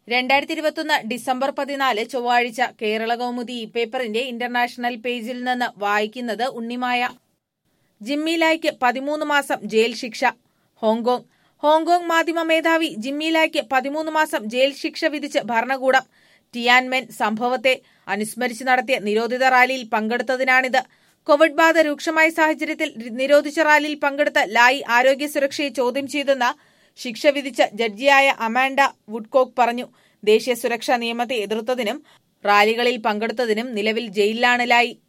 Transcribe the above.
രണ്ടായിരത്തി ഇരുപത്തൊന്ന് ഡിസംബർ പതിനാല് ചൊവ്വാഴ്ച കേരള കൗമുദി ഇ പേപ്പറിന്റെ ഇന്റർനാഷണൽ പേജിൽ നിന്ന് വായിക്കുന്നത് ഉണ്ണിമായ ജിമ്മി ലായ്ക്ക് പതിമൂന്ന് മാസം ജയിൽ ശിക്ഷ ഹോങ്കോങ് ഹോങ്കോങ് മാധ്യമ മേധാവി ജിമ്മി ലായ്ക്ക് പതിമൂന്ന് മാസം ജയിൽ ശിക്ഷ വിധിച്ച് ഭരണകൂടം ടിയാൻമെൻ സംഭവത്തെ അനുസ്മരിച്ച് നടത്തിയ നിരോധിത റാലിയിൽ പങ്കെടുത്തതിനാണിത് കോവിഡ് ബാധ രൂക്ഷമായ സാഹചര്യത്തിൽ നിരോധിച്ച റാലിയിൽ പങ്കെടുത്ത ലായി ആരോഗ്യ സുരക്ഷയെ ചോദ്യം ചെയ്തെന്ന് ശിക്ഷ വിധിച്ച ജഡ്ജിയായ അമാൻഡ വുഡ്കോക്ക് പറഞ്ഞു ദേശീയ സുരക്ഷാ നിയമത്തെ എതിർത്തതിനും റാലികളിൽ പങ്കെടുത്തതിനും നിലവിൽ ജയിലിലാണ് ലായി